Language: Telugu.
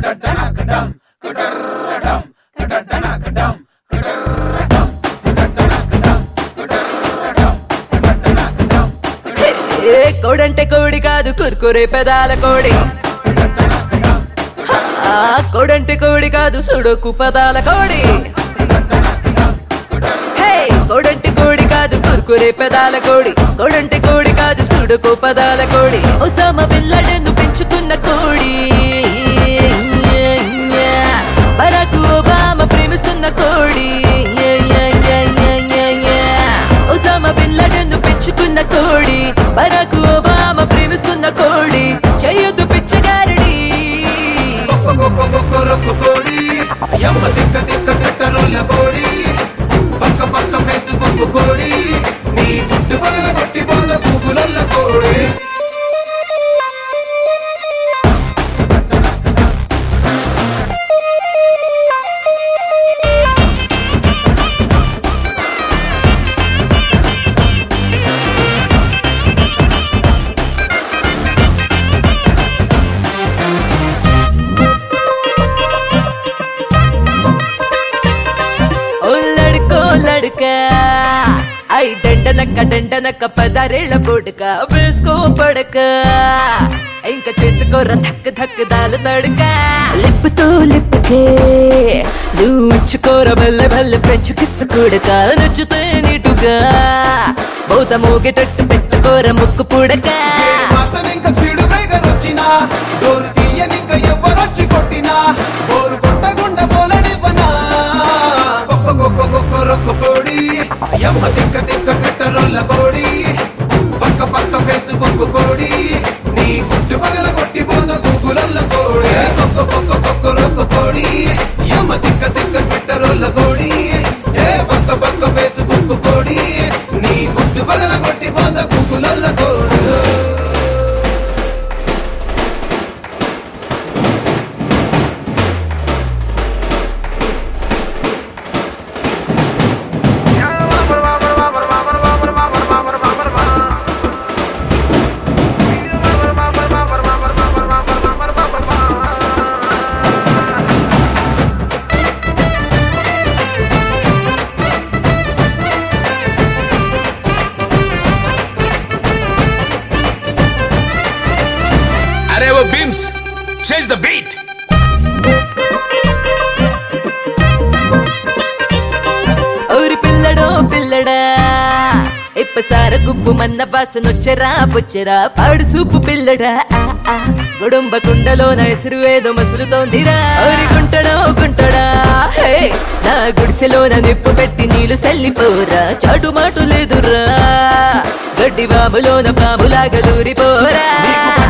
ఏ కోడంటే కోడి కాదు కుర్కురే పెదాల కోడి ఆ కోడంటే కోడి కాదు సుడోకు పదాల కోడి హే, కోడంటే కోడి కాదు కుర్కురే పెదాల కోడి కోడంటే కోడి కాదు సుడోకు పదాల కోడి ఒసామా బిల్లడెన్ను పెంచుకున్న కోడి బరాకు ఒబామా ప్రేమిస్తున్న కోడి ఒసామా బిల్లడెన్ను పెంచుకున్న కోడి బరాకు ఒబామా ప్రేమిస్తున్న కోడి చెయ్యొద్దు పిచ్చగారడి కొక్కొరొక్కు కోడి యమ్మ తిక్క తిక్క కట్టరోళ్ళ కోడి పక్క పక్క ఫేస్బుక్ కోడి నీ గుడ్డు పగల కొట్టి పోద గూగులల్ల కోడి ఓ లడుకో లడుక ఐ దండనక్క దండనక్క పదారేళ్ల పొడక వేసుకో పడక ఇంకా చేసుకోర ధక్ ధక్ దాలు తడక లిప్పుతో లిప్పుకే నువ్వు ఉంచుకోర బల్ల బల్ల ఫ్రెంచ్ కిస్ కొడక నచ్చుతే నీటుగా బౌత మోగేటట్టు పెట్టుకోర ముక్కు పుడక మాసన్ ఇంకా స్పీడ్ బ్రేకర్ వచ్చినా డోరు తీయనింక ఎవరొచ్చి కొట్టినా బోరు కొట్టకుండా పోలనివ్వనా కొక్క కొక్క కొక్కొరొక్కు కోడి యమ్మ తిక్క తిక్క కట్టరోళ్ళ కోడి పక్క పక్క ఫేస్బుక్ కోడి నీ గుడ్డు పగల కొట్టి పోద గూగులల్ల కోడి కొక్క కొక్క కొక్కొరొక్కు కోడి యమ్మ తిక్క తిక్క కట్టరోళ్ళ కోడి ఏ పక్క పక్క ఫేస్బుక్ కోడి నీ గుడ్డు పగల కొట్టి పోద గూగులల్ల కోడి अरे वो बीम्स चेंज द बीट ஒரு పిల్లడో పిల్లడా ఇప్పసార గుప్పు మన్న వాసనొచ్చరా బొచ్చరా పాడు సూపు పిల్లడా ఆ, ఆ. గుడుంబ కుండలో నా ఎసురు ఏదో మసులుతోందిరా ఓరి గుంటడో గుంటడా హే నా గుడిసెలో నా నిప్పు పెట్టి నీళ్లు చల్లిపోరా చాటు మాటు లేదురా గడ్డి బాబులోన బాబులాగా దూరిపోరా